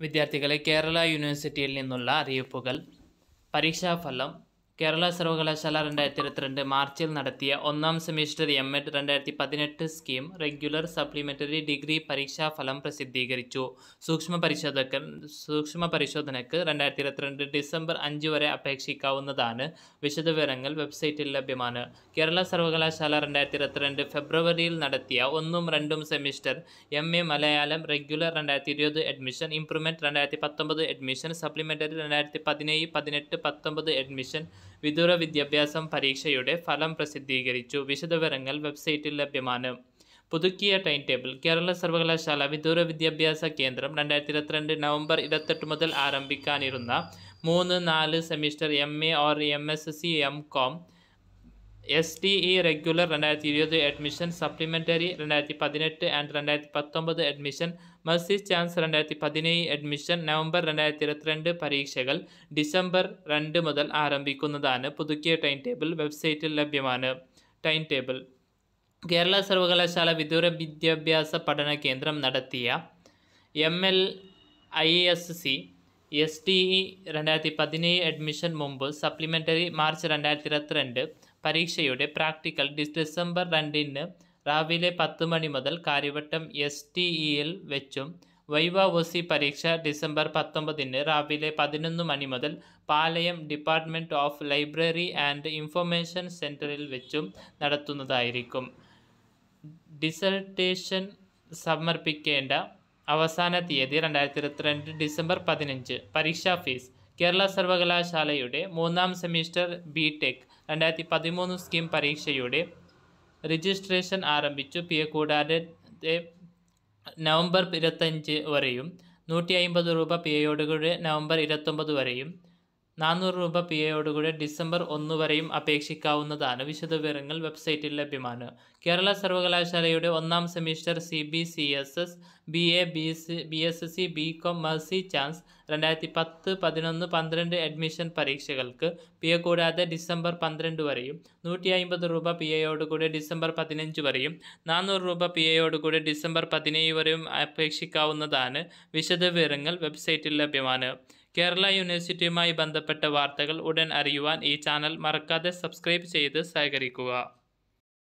വിദ്യാർത്ഥികളെ കേരള യൂണിവേഴ്സിറ്റിയിൽ നിന്നുള്ള അറിയിപ്പുകൾ പരീക്ഷാഫലം കേരള സർവകലാശാല രണ്ടായിരത്തി ഇരുപത്തിരണ്ട് മാർച്ചിൽ നടത്തിയ ഒന്നാം സെമിസ്റ്റർ എം എഡ് രണ്ടായിരത്തി പതിനെട്ട് സ്കീം റെഗുലർ സപ്ലിമെൻ്ററി ഡിഗ്രി പരീക്ഷാഫലം പ്രസിദ്ധീകരിച്ചു സൂക്ഷ്മ പരിശോധകൻ സൂക്ഷ്മ പരിശോധനയ്ക്ക് രണ്ടായിരത്തി ഇരുപത്തിരണ്ട് ഡിസംബർ അഞ്ച് വരെ അപേക്ഷിക്കാവുന്നതാണ് വിശദവിവരങ്ങൾ വെബ്സൈറ്റിൽ ലഭ്യമാണ് കേരള സർവകലാശാല രണ്ടായിരത്തി ഇരുപത്തിരണ്ട് ഫെബ്രുവരിയിൽ നടത്തിയ ഒന്നും രണ്ടും semester M A Malayalam regular രണ്ടായിരത്തി ഇരുപത് അഡ്മിഷൻ ഇംപ്രൂവ്മെൻറ്റ് രണ്ടായിരത്തി പത്തൊമ്പത് അഡ്മിഷൻ സപ്ലിമെൻ്ററി രണ്ടായിരത്തി പതിനേഴ് പതിനെട്ട് പത്തൊമ്പത് അഡ്മിഷൻ വിദൂര വിദ്യാഭ്യാസം പരീക്ഷയുടെ ഫലം പ്രസിദ്ധീകരിച്ചു വിശദവിവരങ്ങൾ വെബ്സൈറ്റിൽ ലഭ്യമാണ് പുതുക്കിയ ടൈം ടേബിൾ കേരള സർവകലാശാല വിദൂര വിദ്യാഭ്യാസ കേന്ദ്രം രണ്ടായിരത്തി ഇരുപത്തിരണ്ട് നവംബർ ഇരുപത്തെട്ട് മുതൽ ആരംഭിക്കാനിരുന്ന മൂന്ന് നാല് semester M A or M S C M com S T E regular രണ്ടായിരത്തി ഇരുപത് അഡ്മിഷൻ സപ്ലിമെൻ്ററി രണ്ടായിരത്തി പതിനെട്ട് ആൻഡ് രണ്ടായിരത്തി പത്തൊമ്പത് അഡ്മിഷൻ മർസി ചാൻസ് രണ്ടായിരത്തി പതിനേഴ് അഡ്മിഷൻ നവംബർ രണ്ടായിരത്തി ഇരുപത്തിരണ്ട് പരീക്ഷകൾ ഡിസംബർ രണ്ട് മുതൽ ആരംഭിക്കുന്നതാണ് പുതുക്കിയ ടൈം ടേബിൾ വെബ്സൈറ്റിൽ ലഭ്യമാണ് ടൈം ടേബിൾ കേരള സർവകലാശാല വിദൂര വിദ്യാഭ്യാസ പഠന കേന്ദ്രം നടത്തിയ M L I S C S T E രണ്ടായിരത്തി പതിനേഴ് അഡ്മിഷൻ മുമ്പ് സപ്ലിമെൻ്ററി മാർച്ച് രണ്ടായിരത്തി ഇരുപത്തിരണ്ട് പരീക്ഷയുടെ പ്രാക്ടിക്കൽ ഡിസ് ഡിസംബർ രണ്ടിന് രാവിലെ പത്ത് മണി മുതൽ കാര്യവട്ടം എസ് ടി ഇയിൽ വെച്ചും വൈവ ഒ സി പരീക്ഷ ഡിസംബർ പത്തൊമ്പതിന് രാവിലെ പതിനൊന്ന് മണി മുതൽ Palayam department of library and information സെൻറ്ററിൽ വെച്ചും നടത്തുന്നതായിരിക്കും ഡിസർട്ടേഷൻ സമർപ്പിക്കേണ്ട അവസാന തീയതി രണ്ടായിരത്തി ഇരുപത്തിരണ്ട് ഡിസംബർ പതിനഞ്ച് പരീക്ഷാ ഫീസ് കേരള സർവകലാശാലയുടെ മൂന്നാം സെമിസ്റ്റർ ബി ടെക് രണ്ടായിരത്തി പതിമൂന്ന് സ്കീം പരീക്ഷയുടെ രജിസ്ട്രേഷൻ ആരംഭിച്ചു പി എ കൂടാതെ നവംബർ ഇരുപത്തഞ്ച് വരെയും നൂറ്റി അമ്പത് രൂപ പി എയോടുകൂടെ നവംബർ ഇരുപത്തൊമ്പത് വരെയും നാനൂറ് രൂപ പി എയോടുകൂടെ ഡിസംബർ ഒന്ന് വരെയും അപേക്ഷിക്കാവുന്നതാണ് വിശദവിവരങ്ങൾ വെബ്സൈറ്റിൽ ലഭ്യമാണ് കേരള സർവകലാശാലയുടെ ഒന്നാം semester C B C S S B A B S B S C B com mercy chance രണ്ടായിരത്തി പത്ത് പതിനൊന്ന് പന്ത്രണ്ട് അഡ്മിഷൻ പരീക്ഷകൾക്ക് പി എ കൂടാതെ ഡിസംബർ പന്ത്രണ്ട് വരെയും നൂറ്റി അമ്പത് രൂപ പി എയോടുകൂടെ ഡിസംബർ പതിനഞ്ച് വരെയും നാനൂറ് രൂപ പി എയോടുകൂടെ ഡിസംബർ പതിനേഴ് വരെയും അപേക്ഷിക്കാവുന്നതാണ് വിശദവിവരങ്ങൾ വെബ്സൈറ്റിൽ ലഭ്യമാണ് കേരള യൂണിവേഴ്സിറ്റിയുമായി ബന്ധപ്പെട്ട വാർത്തകൾ ഉടൻ അറിയുവാൻ ഈ ചാനൽ മറക്കാതെ സബ്സ്ക്രൈബ് ചെയ്ത് സഹകരിക്കുക